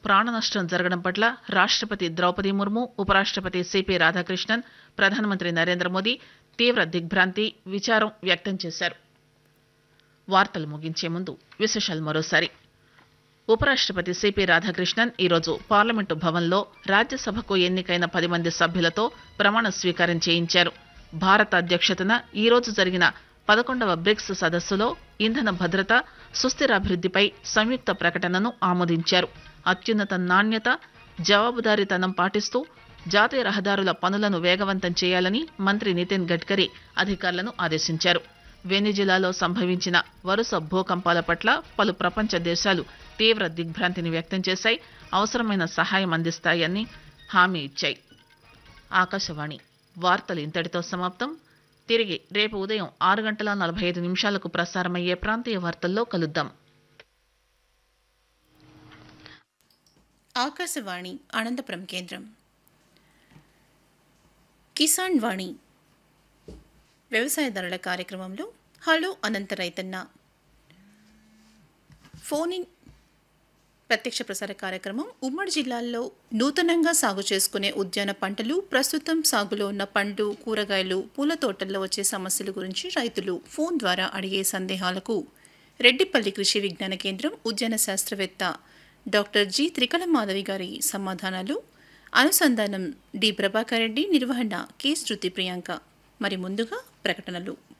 ప్రాణనష్టం జరగడం పట్ల రాష్టపతి ద్రౌపది ముర్ము ఉపరాష్టపతి సిపి రాధాకృష్ణన్ ప్రధానమంత్రి నరేంద్ర మోదీ తీవ్ర దిగ్భ్రాంతి విచారం వ్యక్తం చేశారు వార్తలు ముగించే ముందు విశేషాలు మరోసారి ఉపరాష్టపతి సిపి రాధాకృష్ణన్ ఈరోజు పార్లమెంటు భవన్లో రాజ్యసభకు ఎన్నికైన పది మంది సభ్యులతో ప్రమాణ స్వీకారం చేయించారు భారత అధ్యక్షతన ఈరోజు జరిగిన పదకొండవ బ్రిక్స్ సదస్సులో ఇంధన భద్రత సుస్థిరాభివృద్దిపై సంయుక్త ప్రకటనను ఆమోదించారు అత్యున్నత నాణ్యత జవాబుదారీతనం పాటిస్తూ జాతీయ రహదారుల పనులను వేగవంతం చేయాలని మంత్రి నితిన్ గడ్కరీ అధికారులను ఆదేశించారు వెనిజులాలో సంభవించిన వరుస భూకంపాల పట్ల పలు ప్రపంచ దేశాలు తీవ్ర దిగ్భ్రాంతిని వ్యక్తం చేశాయి అవసరమైన సహాయం అందిస్తాయని హామీ ఇచ్చాయి ఆకాశవాణి వార్తలు ఇంతటితో సమాప్తం తిరిగి రేపు ఉదయం ఆరు గంటల నలభై ఐదు నిమిషాలకు ప్రసారమయ్యే ప్రాంతీయ వార్తల్లో కలుద్దాం ఆకాశవాణి అనంతపురం కేంద్రం కిసాన్ వాణి వ్యవసాయదారుల కార్యక్రమంలో హలో అనంత రైతన్న ఫోన్ ఇన్ ప్రత్యక్ష ప్రసార కార్యక్రమం ఉమ్మడి జిల్లాల్లో నూతనంగా సాగు చేసుకునే ఉద్యాన పంటలు ప్రస్తుతం సాగులో ఉన్న పండ్లు కూరగాయలు పూల తోటల్లో వచ్చే సమస్యల గురించి రైతులు ఫోన్ ద్వారా అడిగే సందేహాలకు రెడ్డిపల్లి కృషి విజ్ఞాన కేంద్రం ఉద్యాన శాస్త్రవేత్త డాక్టర్ జి త్రికల మాధవి గారి సమాధానాలు అనుసంధానం డి ప్రభాకర్ రెడ్డి నిర్వహణ కె శృతి ప్రియాంక మరి ముందుగా ప్రకటనలు